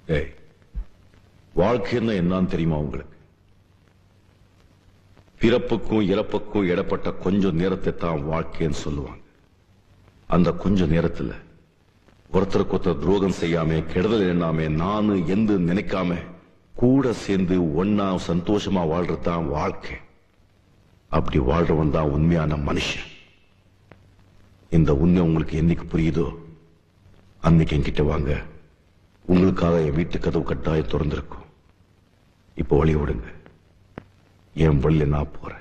ஏய் வாழ்க்கைன்னா என்னன்னு தெரியுமா உங்களுக்கு பிறப்புக்கும் இறப்புக்கும் இடப்பட்ட கொஞ்சம் நேரத்தை தான் வாழ்க்கைன்னு சொல்லுவாங்க அந்த கொஞ்ச நேரத்துல ஒருத்தருக்கு ஒருத்தர் துரோகம் செய்யாம கெடுதல் எண்ணாம நானு எந்த நினைக்காம கூட சேர்ந்து ஒன்னா சந்தோஷமா வாழ்றது தான் வாழ்க்கை அப்படி வாழ்றவன் தான் உண்மையான மனுஷன் இந்த உண்மை உங்களுக்கு என்னைக்கு புரியுதோ அன்னைக்கு என்கிட்ட வாங்க உங்களுக்காக என் வீட்டு கதவு கட்டாயம் திறந்திருக்கும் இப்போ வழி விடுங்க என் வழியில நான் போறேன்